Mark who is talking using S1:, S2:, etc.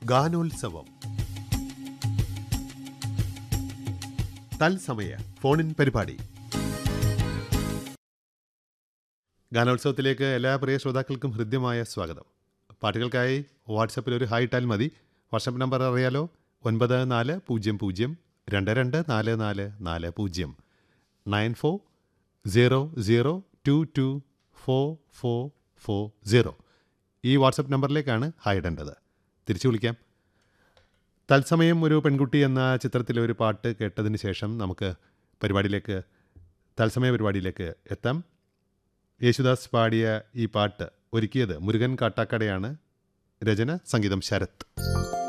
S1: ഗാനോത്സവം തത്സമയ ഫോണിൻ പരിപാടി ഗാനോത്സവത്തിലേക്ക് എല്ലാ പ്രിയ ശ്രോതാക്കൾക്കും ഹൃദ്യമായ സ്വാഗതം പാട്ടുകൾക്കായി വാട്സപ്പിൽ ഒരു ഹായ് ഇട്ടാൽ മതി വാട്സപ്പ് നമ്പർ അറിയാലോ ഒൻപത് നാല് പൂജ്യം പൂജ്യം രണ്ട് രണ്ട് നാല് നാല് നാല് പൂജ്യം nine four zero zero two two four four four zero ഈ വാട്സപ്പ് നമ്പറിലേക്കാണ് ഹായ് ഇടേണ്ടത് തിരിച്ചു വിളിക്കാം തത്സമയം ഒരു പെൺകുട്ടി എന്ന ചിത്രത്തിലെ ഒരു പാട്ട് കേട്ടതിന് ശേഷം നമുക്ക് പരിപാടിയിലേക്ക് തത്സമയ പരിപാടിയിലേക്ക് എത്താം യേശുദാസ് പാടിയ ഈ പാട്ട് ഒരുക്കിയത് മുരുകൻ കാട്ടാക്കടയാണ് രചന സംഗീതം ശരത്